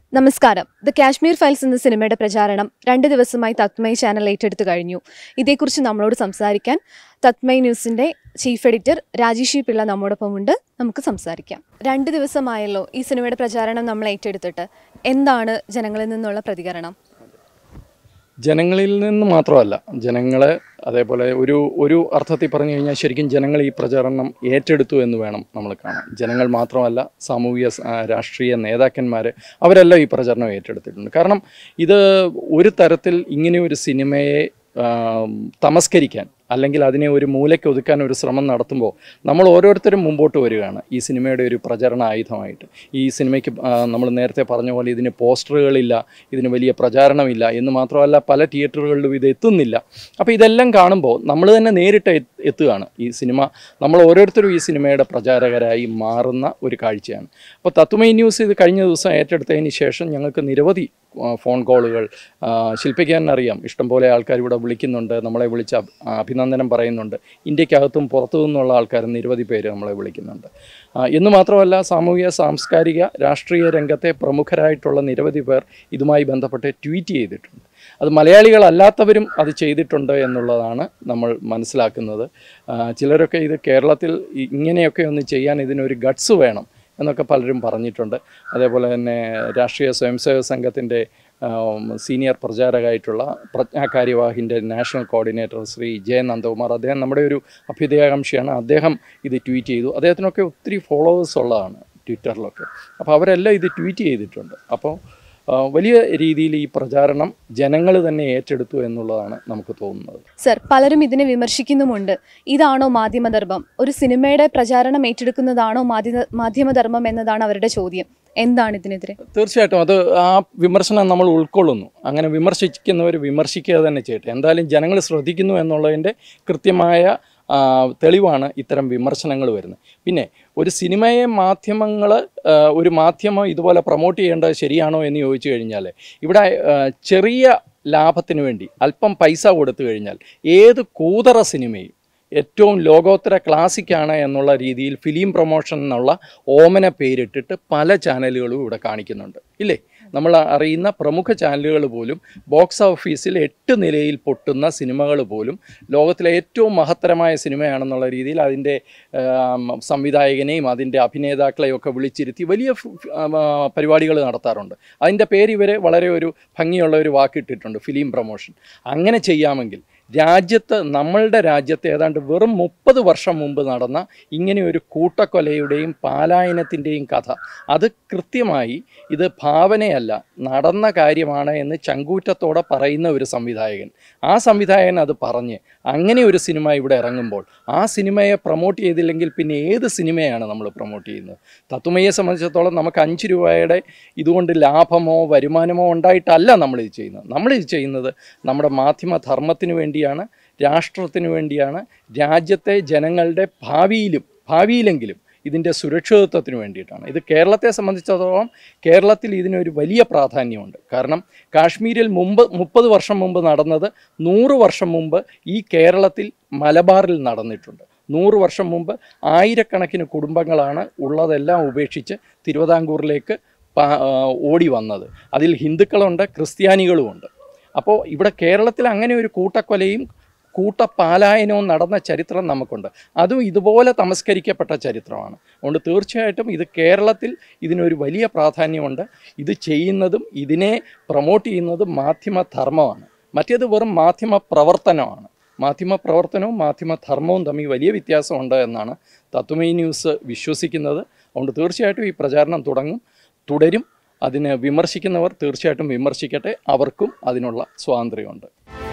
നമസ്കാരം the Kashmir files എന്ന സിനിമയുടെ പ്രചാരണം രണ്ട് ദിവസമായി തത്മൈ ചാനൽ ഏറ്റെടുത്തു കഴിഞ്ഞു ഇതേക്കുറിച്ച് നമ്മളോട് സംസാരിക്കാൻ തത്മൈ ന്യൂസിന്റെ ചീഫ് എഡിറ്റർ രാജേഷി പിള്ള നമ്മോടൊപ്പം ഉണ്ട് നമുക്ക് സംസാരിക്കാം രണ്ട് ദിവസമായല്ലോ ഈ സിനിമയുടെ പ്രചാരണം നമ്മൾ ഏറ്റെടുത്തിട്ട് എന്താണ് ജനങ്ങളിൽ നിന്നുള്ള പ്രതികരണം ജനങ്ങളിൽ നിന്ന് മാത്രമല്ല ജനങ്ങളെ അതേപോലെ ഒരു ഒരു അർത്ഥത്തിൽ പറഞ്ഞു കഴിഞ്ഞാൽ ശരിക്കും ജനങ്ങൾ ഈ പ്രചാരണം ഏറ്റെടുത്തു എന്ന് വേണം നമ്മൾ കാണാൻ ജനങ്ങൾ മാത്രമല്ല സാമൂഹിക സ- ആ, രാഷ്ട്രീയ നേതാക്കന്മാർ അവരെല്ലാം ഈ പ്രചാരണം ഏറ്റെടുത്തിട്ടുണ്ട് കാരണം ഇത് ഒരു തരത്തിൽ ഇങ്ങനെ ഒരു സിനിമയെ ആ, തമസ്കരിക്കാൻ അല്ലെങ്കിൽ അതിനെ ഒരു മൂലയ്ക്ക് ഒതുക്കാൻ ഒരു ശ്രമം നടത്തുമ്പോൾ നമ്മൾ ഓരോരുത്തരും മുമ്പോട്ട് വരികയാണ് ഈ സിനിമയുടെ ഒരു പ്രചരണ ആയുധമായിട്ട് ഈ സിനിമയ്ക്ക് ആ, നമ്മൾ നേരത്തെ പറഞ്ഞ പോലെ ഇതിന് പോസ്റ്ററുകളില്ല ഇതിന് വലിയ പ്രചാരണമില്ല എന്ന് മാത്രമല്ല പല തിയേറ്ററുകളിലും ഇത് എത്തുന്നില്ല അപ്പോൾ ഇതെല്ലാം കാണുമ്പോൾ നമ്മൾ തന്നെ നേരിട്ട് എത്ത് എത്തുകയാണ് ഈ സിനിമ നമ്മൾ ഓരോരുത്തരും ഈ സിനിമയുടെ പ്രചാരകരായി മാറുന്ന ഒരു കാഴ്ചയാണ് അപ്പോൾ തത്തുമൈ ന്യൂസ് ഇത് കഴിഞ്ഞ ദിവസം ഏറ്റെടുത്തതിന് ശേഷം ഞങ്ങൾക്ക് നിരവധി ആ, ഫോൺ കോളുകൾ ആ, ശില്പിക്കാൻ അറിയാം ഇഷ്ടംപോലെ ആൾക്കാർ ഇവിടെ വിളിക്കുന്നുണ്ട് നമ്മളെ വിളിച്ച് അഭി- ആ, അഭിനന്ദനം പറയുന്നുണ്ട് ഇന്ത്യക്കകത്തും പുറത്തു നിന്നുള്ള ആൾക്കാർ നിരവധി പേര് നമ്മളെ വിളിക്കുന്നുണ്ട് ആ, എന്ന് മാത്രമല്ല സാമൂഹിക സാംസ്കാരിക രാഷ്ട്രീയ രംഗത്തെ പ്രമുഖരായിട്ടുള്ള നിരവധി പേർ ഇതുമായി ബന്ധപ്പെട്ട് ട്വീറ്റ് ചെയ്തിട്ടുണ്ട് അത് മലയാളികളല്ലാത്തവരും അത് ചെയ്തിട്ടുണ്ട് എന്നുള്ളതാണ് നമ്മൾ മനസ്സിലാക്കുന്നത് ആ, ചിലരൊക്കെ ഇത് കേരളത്തിൽ ഇ- ഇങ്ങനെയൊക്കെ ഒന്ന് ചെയ്യാൻ ഇതിനൊരു ഗട്സ് വേണം എന്നൊക്കെ പലരും പറഞ്ഞിട്ടുണ്ട് അതേപോലെ തന്നെ രാഷ്ട്രീയ സ്വയംസേവക സംഘത്തിൻ്റെ സീനിയർ പ്രചാരകമായിട്ടുള്ള പ്രജ്ഞാ കാര്യവാഹിൻ്റെ national coordinator Shri J Nandakumar അദ്ദേഹം നമ്മുടെ ഒരു അഭ്യുദയാകാംക്ഷിയാണ് അദ്ദേഹം ഇത് ട്വീറ്റ് ചെയ്തു അദ്ദേഹത്തിനൊക്കെ ഒത്തിരി ഫോളോവേഴ്സ് ഉള്ളതാണ് ട്വിറ്ററിലൊക്കെ അപ്പോൾ അവരെല്ലാം ഇത് ട്വീറ്റ് ചെയ്തിട്ടുണ്ട് അപ്പോൾ ആ, വലിയ രീതിയിൽ ഈ പ്രചാരണം ജനങ്ങൾ തന്നെ ഏറ്റെടുത്തു എന്നുള്ളതാണ് നമുക്ക് തോന്നുന്നത് സർ പലരും ഇതിനെ വിമർശിക്കുന്നുമുണ്ട് ഇതാണോ മാധ്യമധർമ്മം ഒരു സിനിമയുടെ പ്രചാരണം ഏറ്റെടുക്കുന്നതാണോ മാധ്യമ മാധ്യമധർമ്മം എന്നതാണ് അവരുടെ ചോദ്യം എന്താണ് ഇതിനെതിരെ തീർച്ചയായിട്ടും അത് ആ വിമർശനം നമ്മൾ ഉൾക്കൊള്ളുന്നു അങ്ങനെ വിമർശിക്കുന്നവർ വിമർശിക്കുക തന്നെ ചെയ്യട്ടെ എന്തായാലും ജനങ്ങൾ ശ്രദ്ധിക്കുന്നു എന്നുള്ളതിൻ്റെ കൃത്യമായ ആ, തെളിവാണ് ഇത്തരം വിമർശനങ്ങൾ വരുന്നത് പിന്നെ ഒരു സിനിമയെ മാധ്യമങ്ങൾ ഒരു മാധ്യമം ഇതുപോലെ പ്രൊമോട്ട് ചെയ്യേണ്ടത് ശരിയാണോ എന്ന് ചോദിച്ചു കഴിഞ്ഞാൽ ഇവിടെ ആ, ചെറിയ ലാഭത്തിന് വേണ്ടി അല്പം പൈസ കൊടുത്തു കഴിഞ്ഞാൽ ഏത് കൂതറ സിനിമയും ഏറ്റവും ലോകോത്തര ക്ലാസിക്കാണ് എന്നുള്ള രീതിയിൽ ഫിലിം പ്രൊമോഷൻ എന്നുള്ള ഓമന പേരിട്ടിട്ട് പല ചാനലുകളും ഇവിടെ കാണിക്കുന്നുണ്ട് ഇല്ലേ നമ്മൾ അറിയുന്ന പ്രമുഖ ചാനലുകൾ പോലും ബോക്സ് ഓഫീസിൽ എട്ട് നിലയിൽ പൊട്ടുന്ന സിനിമകൾ പോലും ലോകത്തിലെ ഏറ്റവും മഹത്തരമായ സിനിമയാണെന്നുള്ള രീതിയിൽ അതിൻ്റെ സംവിധായകനെയും അതിൻ്റെ അഭിനേതാക്കളെയും ഒക്കെ വിളിച്ചിരുത്തി വലിയ പരിപാടികൾ നടത്താറുണ്ട് അതിൻ്റെ പേര് ഇവരെ വളരെ ഒരു ഭംഗിയുള്ള ഒരു വാക്കിട്ടിട്ടുണ്ട് ഫിലിം പ്രൊമോഷൻ അങ്ങനെ ചെയ്യാമെങ്കിൽ രാജ്യത്ത് നമ്മളുടെ രാജ്യത്ത് ഏതാണ്ട് വെറും മുപ്പത് വർഷം മുമ്പ് നടന്ന ഇങ്ങനെ ഒരു കൂട്ടക്കൊലയുടെയും പാലായനത്തിൻ്റെയും കഥ അത് കൃത്യമായി ഇത് ഭാവനയല്ല നടന്ന കാര്യമാണ് എന്ന് ചങ്കൂറ്റത്തോടെ പറയുന്ന ഒരു സംവിധായകൻ ആ സംവിധായകൻ അത് പറഞ്ഞ് അങ്ങനെ ഒരു സിനിമ ഇവിടെ ഇറങ്ങുമ്പോൾ ആ സിനിമയെ പ്രൊമോട്ട് ചെയ്തില്ലെങ്കിൽ പിന്നെ ഏത് സിനിമയാണ് നമ്മൾ പ്രൊമോട്ട് ചെയ്യുന്നത് തത്വമയെ സംബന്ധിച്ചിടത്തോളം നമുക്ക് അഞ്ച് രൂപയുടെ ഇതുകൊണ്ട് ലാഭമോ വരുമാനമോ ഉണ്ടായിട്ടല്ല നമ്മളിത് ചെയ്യുന്നത് നമ്മളിത് ചെയ്യുന്നത് നമ്മുടെ മാധ്യമധർമ്മത്തിന് വേണ്ടിയാണ് രാഷ്ട്രത്തിന് വേണ്ടിയാണ് രാജ്യത്തെ ജനങ്ങളുടെ ഭാവിയിലും ഭാവിയിലെങ്കിലും ഇതിൻ്റെ സുരക്ഷിതത്വത്തിന് വേണ്ടിയിട്ടാണ് ഇത് കേരളത്തെ സംബന്ധിച്ചിടത്തോളം കേരളത്തിൽ ഇതിനൊരു വലിയ പ്രാധാന്യമുണ്ട് കാരണം കാശ്മീരിൽ മുമ്പ് മുപ്പത് വർഷം മുമ്പ് നടന്നത് നൂറ് വർഷം മുമ്പ് ഈ കേരളത്തിൽ മലബാറിൽ നടന്നിട്ടുണ്ട് നൂറ് വർഷം മുമ്പ് ആയിരക്കണക്കിന് കുടുംബങ്ങളാണ് ഉള്ളതെല്ലാം ഉപേക്ഷിച്ച് തിരുവിതാംകൂറിലേക്ക് പാ- ആ, ഓടി വന്നത് അതിൽ ഹിന്ദുക്കളുണ്ട് ക്രിസ്ത്യാനികളുമുണ്ട് അപ്പോൾ ഇവിടെ കേരളത്തിൽ അങ്ങനെ ഒരു കൂട്ടക്കൊലയും കൂട്ടപ്പാലായനവും നടന്ന ചരിത്രം നമുക്കുണ്ട് അതും ഇതുപോലെ തമസ്കരിക്കപ്പെട്ട ചരിത്രമാണ് അതുകൊണ്ട് തീർച്ചയായിട്ടും ഇത് കേരളത്തിൽ ഇതിനൊരു വലിയ പ്രാധാന്യമുണ്ട് ഇത് ചെയ്യുന്നതും ഇതിനെ പ്രൊമോട്ട് ചെയ്യുന്നതും മാധ്യമധർമ്മമാണ് മറ്റേത് വെറും മാധ്യമ പ്രവർത്തനമാണ് മാധ്യമ പ്രവർത്തനവും മാധ്യമ ധർമ്മവും തമ്മിൽ വലിയ വ്യത്യാസമുണ്ട് എന്നാണ് തത്വമൈ ന്യൂസ് വിശ്വസിക്കുന്നത് അതുകൊണ്ട് തീർച്ചയായിട്ടും ഈ പ്രചാരണം തുടങ്ങും തുടരും അതിനെ വിമർശിക്കുന്നവർ തീർച്ചയായിട്ടും വിമർശിക്കട്ടെ അവർക്കും അതിനുള്ള സ്വാതന്ത്ര്യമുണ്ട്